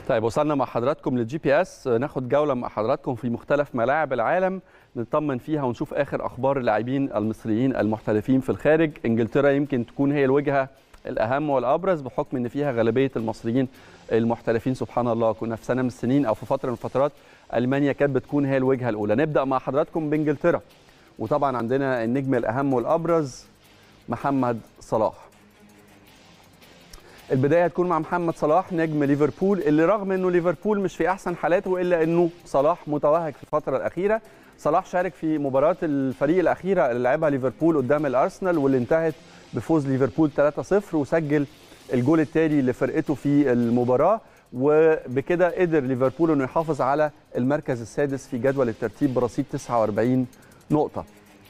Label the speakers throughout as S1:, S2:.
S1: طيب وصلنا مع حضراتكم للجي بي اس ناخد جوله مع حضراتكم في مختلف ملاعب العالم نطمن فيها ونشوف اخر اخبار اللاعبين المصريين المحترفين في الخارج انجلترا يمكن تكون هي الوجهه الاهم والابرز بحكم ان فيها غالبيه المصريين المحترفين سبحان الله كنا في سنه من السنين او في فتره من الفترات المانيا كانت بتكون هي الوجهه الاولى نبدا مع حضراتكم بانجلترا وطبعا عندنا النجم الاهم والابرز محمد صلاح البدايه هتكون مع محمد صلاح نجم ليفربول اللي رغم انه ليفربول مش في احسن حالاته الا انه صلاح متوهج في الفتره الاخيره صلاح شارك في مباراه الفريق الاخيره اللي لعبها ليفربول قدام الارسنال واللي انتهت بفوز ليفربول 3-0 وسجل الجول التالي لفرقته في المباراه وبكده قدر ليفربول انه يحافظ على المركز السادس في جدول الترتيب برصيد 49 نقطه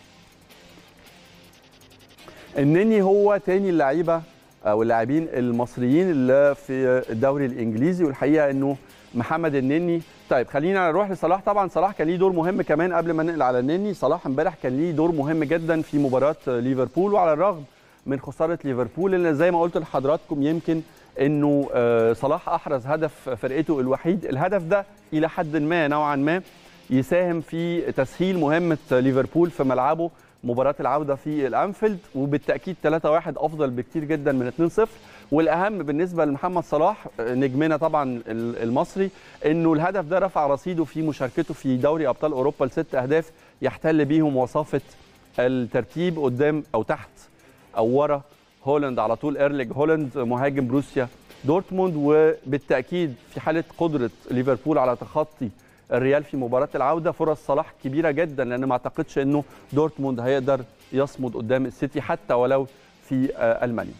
S1: النني هو تاني اللعيبه او اللاعبين المصريين اللي في الدوري الانجليزي والحقيقه انه محمد النني طيب خلينا نروح لصلاح طبعا صلاح كان ليه دور مهم كمان قبل ما ننقل على النني صلاح امبارح كان ليه دور مهم جدا في مباراه ليفربول وعلى الرغم من خساره ليفربول اللي زي ما قلت لحضراتكم يمكن انه صلاح احرز هدف فرقته الوحيد الهدف ده الى حد ما نوعا ما يساهم في تسهيل مهمه ليفربول في ملعبه مباراة العودة في الأنفيلد وبالتأكيد 3-1 أفضل بكتير جدا من 2-0 والأهم بالنسبة لمحمد صلاح نجمنا طبعا المصري إنه الهدف ده رفع رصيده في مشاركته في دوري أبطال أوروبا لست أهداف يحتل بيهم وصافة الترتيب قدام أو تحت أو ورا هولاند على طول إيرليج هولاند مهاجم بروسيا دورتموند وبالتأكيد في حالة قدرة ليفربول على تخطي الريال في مباراه العوده فرص صلاح كبيره جدا لان ما اعتقدش انه دورتموند هيقدر يصمد قدام السيتي حتى ولو في المانيا.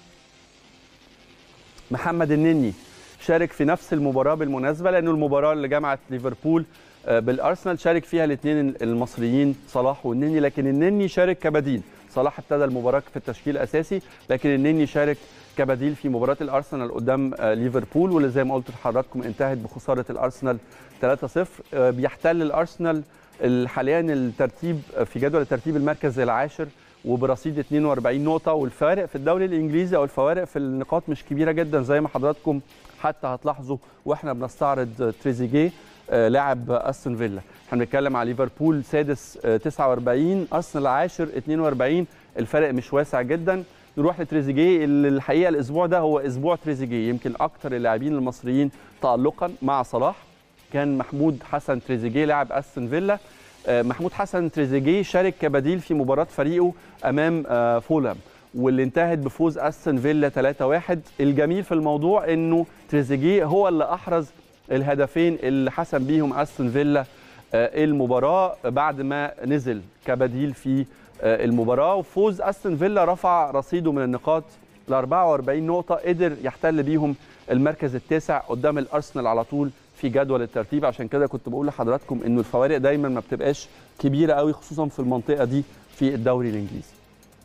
S1: محمد النني شارك في نفس المباراه بالمناسبه لانه المباراه اللي جمعت ليفربول بالارسنال شارك فيها الاثنين المصريين صلاح والنني لكن النني شارك كبديل صلاح ابتدى المباراه في التشكيل الاساسي لكن النني شارك كبديل في مباراه الارسنال قدام ليفربول واللي زي ما قلت لحضراتكم انتهت بخساره الارسنال 3-0 بيحتل الارسنال حاليا الترتيب في جدول الترتيب المركز العاشر وبرصيد 42 نقطه والفوارق في الدوري الانجليزي او الفوارق في النقاط مش كبيره جدا زي ما حضراتكم حتى هتلاحظوا واحنا بنستعرض تريزيجيه لاعب استون فيلا احنا بنتكلم على ليفربول سادس 49 ارسنال عاشر 42 الفرق مش واسع جدا نروح لتريزيجيه اللي الحقيقه الاسبوع ده هو اسبوع تريزيجيه يمكن اكثر اللاعبين المصريين تالقا مع صلاح كان محمود حسن تريزيجيه لاعب استون فيلا محمود حسن تريزيجيه شارك كبديل في مباراه فريقه امام فولهام واللي انتهت بفوز استون فيلا 3-1 الجميل في الموضوع انه تريزيجيه هو اللي احرز الهدفين اللي حسم بيهم استون فيلا المباراه بعد ما نزل كبديل في المباراه وفوز استون فيلا رفع رصيده من النقاط ل 44 نقطه قدر يحتل بيهم المركز التاسع قدام الارسنال على طول في جدول الترتيب عشان كده كنت بقول لحضراتكم انه الفوارق دايما ما بتبقاش كبيره قوي خصوصا في المنطقه دي في الدوري الانجليزي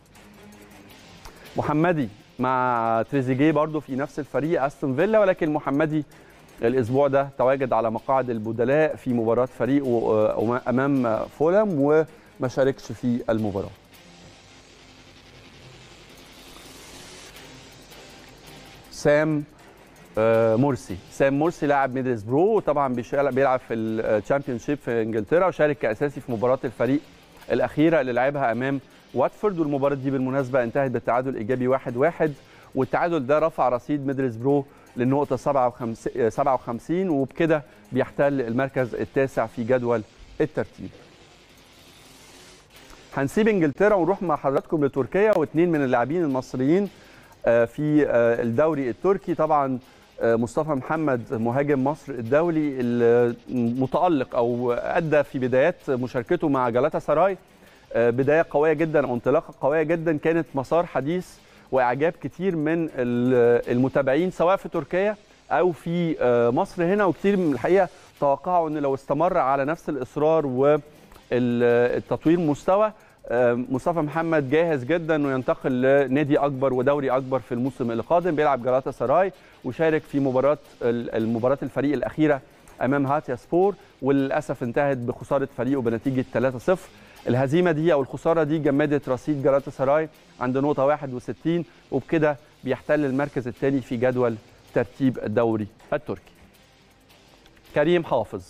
S1: محمدي مع تريزيجيه برضو في نفس الفريق استون فيلا ولكن محمدي الاسبوع ده تواجد على مقاعد البدلاء في مباراه فريقه امام فولهام وما شاركش في المباراه سام مرسي سام مرسي لاعب ميدلز برو وطبعا بيلعب في الشامبيون شيب في انجلترا وشارك كاساسي في مباراه الفريق الاخيره اللي لعبها امام واتفورد والمباراه دي بالمناسبه انتهت بالتعادل ايجابي 1-1 واحد واحد والتعادل ده رفع رصيد ميدلز برو للنقطه 57 57 وبكده بيحتل المركز التاسع في جدول الترتيب هنسيب انجلترا ونروح مع حضراتكم لتركيا واثنين من اللاعبين المصريين في الدوري التركي طبعا مصطفى محمد مهاجم مصر الدولي المتألق أو أدى في بدايات مشاركته مع جلاتا سراي بداية قوية جدا أو انطلاقة قوية جدا كانت مسار حديث وإعجاب كتير من المتابعين سواء في تركيا أو في مصر هنا وكتير من الحقيقة توقعوا أن لو استمر على نفس الإصرار والتطوير مستوى مصطفى محمد جاهز جدا انه ينتقل لنادي اكبر ودوري اكبر في الموسم القادم بيلعب جلاتا سراي وشارك في مباراه المباراه الفريق الاخيره امام هاتيا سبور وللاسف انتهت بخساره فريقه بنتيجه 3-0 الهزيمه دي او الخساره دي جمدت رصيد جلاتا سراي عند نقطه 61 وبكده بيحتل المركز الثاني في جدول ترتيب الدوري التركي كريم حافظ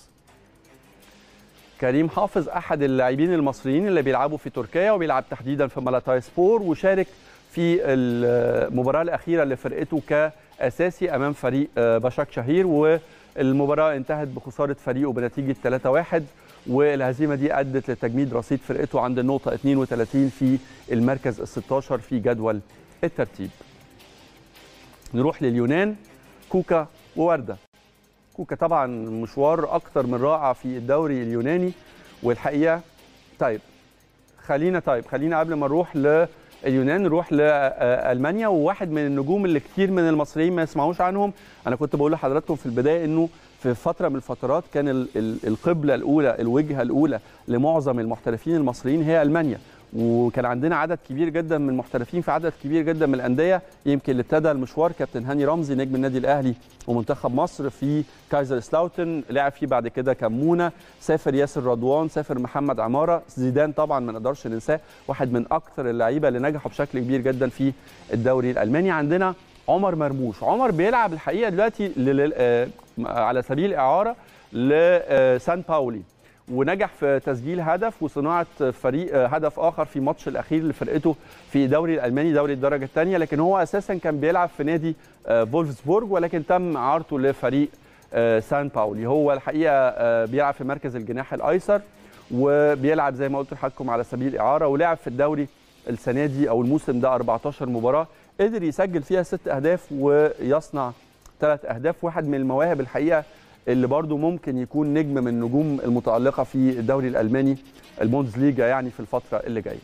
S1: كريم حافظ احد اللاعبين المصريين اللي بيلعبوا في تركيا وبيلعب تحديدا في مالاتاي سبور وشارك في المباراه الاخيره لفرقته كاساسي امام فريق بشاك شهير والمباراه انتهت بخساره فريقه بنتيجه 3-1 والهزيمه دي ادت لتجميد رصيد فرقته عند النقطه 32 في المركز ال 16 في جدول الترتيب. نروح لليونان كوكا وورده. كوكا طبعا مشوار اكتر من رائع في الدوري اليوناني والحقيقه طيب خلينا طيب خلينا قبل ما نروح لليونان نروح لالمانيا وواحد من النجوم اللي كتير من المصريين ما يسمعوش عنهم انا كنت بقول لحضراتكم في البدايه انه في فتره من الفترات كان ال ال القبله الاولى الوجهه الاولى لمعظم المحترفين المصريين هي المانيا وكان عندنا عدد كبير جدا من المحترفين في عدد كبير جدا من الانديه يمكن اللي ابتدى المشوار كابتن هاني رمزي نجم النادي الاهلي ومنتخب مصر في كايزر سلاوتن لعب فيه بعد كده كمونه سافر ياسر رضوان سافر محمد عماره زيدان طبعا ما نقدرش ننساه واحد من اكثر اللعيبه اللي نجحوا بشكل كبير جدا في الدوري الالماني عندنا عمر مرموش عمر بيلعب الحقيقه دلوقتي على سبيل اعاره لسان باولي ونجح في تسجيل هدف وصناعه فريق هدف اخر في ماتش الاخير لفرقته في دوري الالماني دوري الدرجه الثانيه لكن هو اساسا كان بيلعب في نادي فولفسبورج ولكن تم اعارته لفريق سان باولي هو الحقيقه بيلعب في مركز الجناح الايسر وبيلعب زي ما قلت لحضراتكم على سبيل الاعاره ولعب في الدوري السنه دي او الموسم ده 14 مباراه قدر يسجل فيها ست اهداف ويصنع ثلاث اهداف واحد من المواهب الحقيقه اللي برضو ممكن يكون نجم من النجوم المتألقة في الدوري الألماني البوندسليجا يعني في الفترة اللي جاية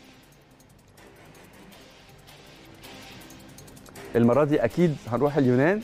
S1: المرة دي أكيد هنروح اليونان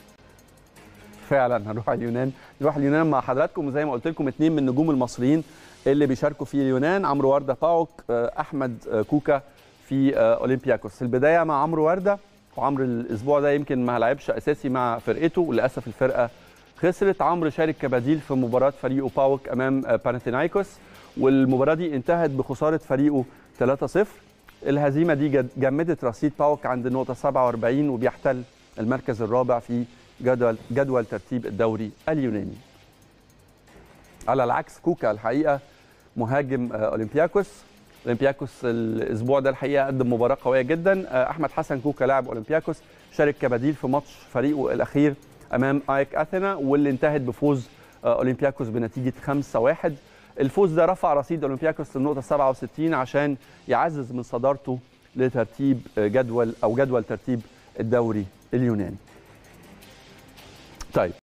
S1: فعلا هنروح اليونان نروح اليونان مع حضراتكم وزي ما قلت لكم اثنين من النجوم المصريين اللي بيشاركوا في اليونان عمرو ورده باوك احمد كوكا في اولمبياكوس البدايه مع عمرو ورده وعمرو الاسبوع ده يمكن ما لعبش اساسي مع فرقته وللاسف الفرقه خسرت عمرو شارك كبديل في مباراه فريقه باوك امام باناثينايكوس والمباراه دي انتهت بخساره فريقه 3-0 الهزيمه دي جمدت رصيد باوك عند النقطه 47 وبيحتل المركز الرابع في جدول جدول ترتيب الدوري اليوناني على العكس كوكا الحقيقه مهاجم اولمبياكوس اولمبياكوس الاسبوع ده الحقيقه قدم مباراه قويه جدا احمد حسن كوكا لاعب اولمبياكوس شارك كبديل في ماتش فريقه الاخير امام ايك اثينا واللي انتهت بفوز اولمبياكوس بنتيجه 5-1 الفوز ده رفع رصيد اولمبياكوس للنقطه 67 عشان يعزز من صدارته لترتيب جدول او جدول ترتيب الدوري اليوناني طيب